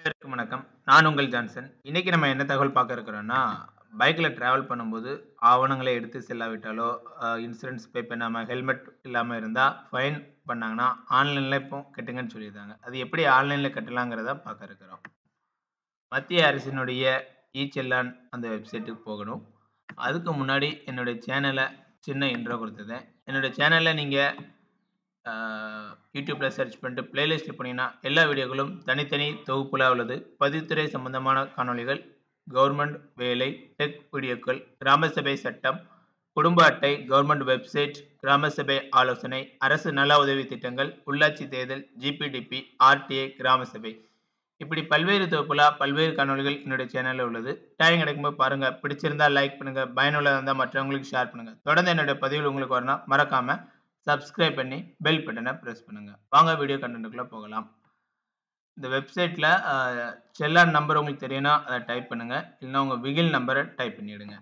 அனைவருக்கும் வணக்கம். நான் உங்கள் ஜான்சன். இன்னைக்கு நம்ம என்ன தகவல் பார்க்க இருக்கிறோம்னா, பைக்ல டிராவல் பண்ணும்போது ஆவணங்களை எடுத்து செல்லாவிட்டாலோ, அ இன்சூரன்ஸ் பே பண்ணாம, ஹெல்மெட் இல்லாம இருந்தா ஃபைன் பண்ணாங்கன்னா, ஆன்லைன்ல இப்போ கட்டுங்கன்னு சொல்லியிருக்காங்க. அது எப்படி ஆன்லைன்ல கட்டலாங்கிறத பார்க்க இருக்கிறோம். மத்திய அரசினுடைய இ-செல்லான் அந்த வெப்சைட்டுக்கு போகணும். அதுக்கு முன்னாடி என்னுடைய சேனல சின்ன இன்ட்ரோ குடுத்துருந்தேன். என்னுடைய சேனல்ல நீங்க அ YouTubeல சர்ச் பண்ணிட்டு பிளேலிஸ்ட்ல போனீங்கன்னா, எல்லா வீடியோக்களும் தனித்தனி தொகுப்புல உள்ளது. பதிவுத்துறை சம்பந்தமான காணொளிகள், கவர்ன்மெண்ட் வேலை, டெக் வீடியோக்கள், கிராம சபை சட்டம், குடும்ப அட்டை, கவர்ன்மெண்ட் வெப்சைட், கிராம சபை ஆலோசனை, அரசு நல உதவி திட்டங்கள், உள்ளாட்சி தேர்தல், ஜிபிடிபி, ஆர்டிஐ, கிராம சபை இப்படி பல்வேறு தொகுப்புல பல்வேறு காணொளிகள் என்னுடைய சேனல்ல உள்ளது. டைம் கிடைக்கும்போது பாருங்க. பிடிச்சிருந்தா லைக் பண்ணுங்க. பயனுள்ளதா இருந்தா மற்றவங்களுக்கு ஷேர் பண்ணுங்க. தொடர்ந்து என்னுடைய பதிவுகள் உங்களுக்கு வரணும்னா, மறக்காம சப்ஸ்கிரைப் பண்ணி பெல் பட்டன பிரஸ் பண்ணுங்க. வாங்க வீடியோ கன்டென்ட்க்குள்ள போகலாம். இந்த வெப்சைட்ல அ செல்லான் நம்பர் உங்களுக்கு தெரியும்னா, அத டைப் பண்ணுங்க. இல்லன்னா உங்க பிகில் நம்பர டைப் பண்ணிடுங்க.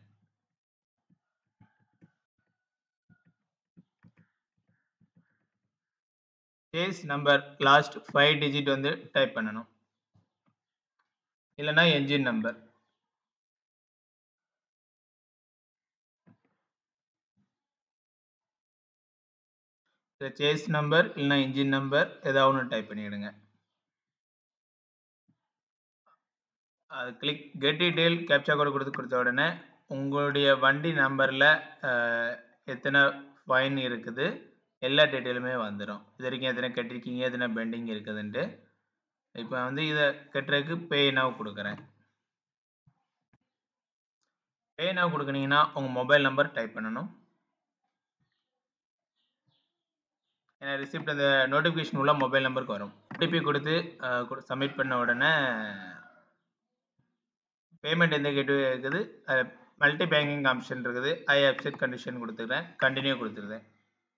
கேஸ் நம்பர் லாஸ்ட் 5 டிஜிட் வந்து டைப் பண்ணணும். இல்லன்னா என்ஜின் நம்பர். இந்த சேஸ் நம்பர் இல்லன்னா என்ஜின் நம்பர் ஏதாவது ஒண்ணு டைப் பண்ணிடுங்க. அது click get detail captcha code குடுத்து குடுத்த உடனே, உங்களுடைய வண்டி நம்பர்ல அ எத்தன ஃபைன் இருக்குது, எல்லா டீட்டெயிலுமே வந்துரும். இதுவரைக்கும் எத்தன கட்டியிருக்கீங்க, எத்தன பெண்டிங் இருக்குதுன்ட்டு. இப்ப வந்து இத கட்டுறதுக்கு பே நவ் குடுக்குறேன். பே நவ் குடுக்குனீங்கன்னா, உங்க மொபைல் நம்பர் டைப் பண்ணணும். ஏன்னா ரிசிப்ட் அந்த நோட்டிஃபிகேஷன் உள்ள மொபைல் நம்பருக்கு வரும். ஓடிபி குடுத்து அ குடு சப்மிட் பண்ண உடனே பேமெண்ட் எந்த கேட்வே இருக்குது. அ மல்டி பேங்கிங் ஆப்ஷன் இருக்குது. ஐ அக்செப்ட் கண்டிஷன் குடுத்துக்கிறேன். கன்டின்யூ குடுத்துருறேன்.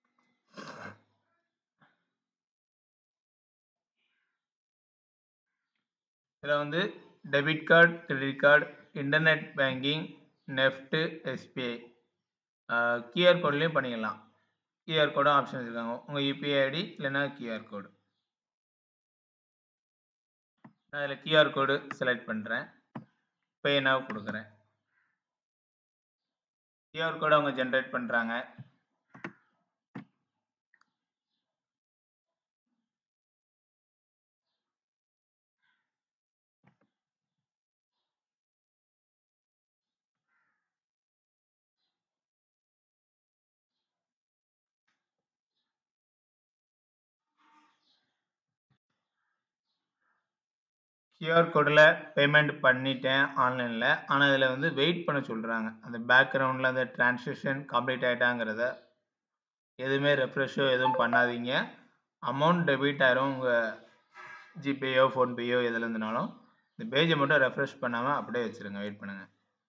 இதுல வந்து debit card, credit card, internet banking, NEFT, SBI uh QR கோட்லயும் பண்ணிக்கலாம். கியூஆர் கோடும் ஆப்ஷன் வச்சிருக்காங்க. உங்க யுபிஐ ஐடி இல்லன்னா கியூஆர் கோடு. நான் இதுல கியூஆர் கோடு செலக்ட் பண்றேன். பே நவ் குடுக்குறேன். கியூஆர் கோட அவங்க ஜெனரேட் பண்றாங்க. கியூஆர் கோடுல பேமெண்ட் பண்ணிட்டேன் ஆன்லைன்ல. ஆனா இதுல வந்து வெயிட் பண்ண சொல்றாங்க. அந்த பேக்கிரவுண்ட்ல அந்த டிரான்சாக்ஷன் கம்ப்ளீட் ஆயிட்டாங்கிறத எதுவுமே ரெஃப்ரெஷோ எதுவும் பண்ணாதீங்க. அமௌண்ட் டெபிட் ஆயிரும் உங்க ஜிபேயோ, ஃபோன்பேயோ எதுல இருந்துனாலும். இந்த பேஜ மட்டும் ரெஃப்ரெஷ் பண்ணாம அப்படியே வச்சுருங்க. வெயிட் பண்ணுங்க.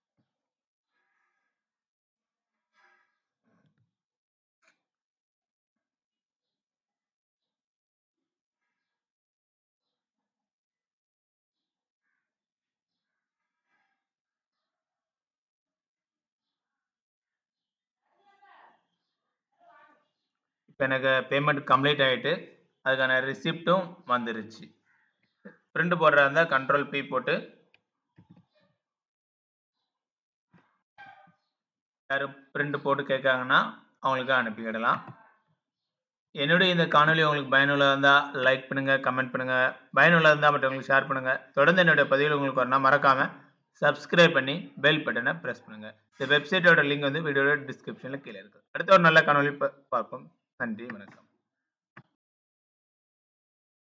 இப்ப எனக்கு பேமெண்ட் கம்ப்ளீட் ஆயிட்டு, அதுக்கான ரிசிப்டும் வந்துருச்சு. பிரிண்ட் போடுறதா இருந்தா கண்ட்ரோல் பி போட்டு யாரும் பிரிண்ட் போட்டு கேட்காங்கன்னா, அவங்களுக்கு அனுப்பிவிடலாம். என்னுடைய இந்த காணொளி உங்களுக்கு பயனுள்ளதா இருந்தா லைக் பண்ணுங்க, கமெண்ட் பண்ணுங்க. பயனுள்ளதா இருந்தா மற்றவங்களுக்கு ஷேர் பண்ணுங்க. தொடர்ந்து என்னுடைய பதிவுகள் உங்களுக்கு வரணும்னா, மறக்காம சப்ஸ்கிரைப் பண்ணி பெல் பட்டன பிரஸ் பண்ணுங்க. இந்த வெப்சைட்டோட லிங்க் வந்து வீடியோட டிஸ்கிரிப்ஷன்ல கீழ இருக்கு. அடுத்த ஒரு நல்ல காணொளி ப பார்ப்போம். நன்றி, வணக்கம்.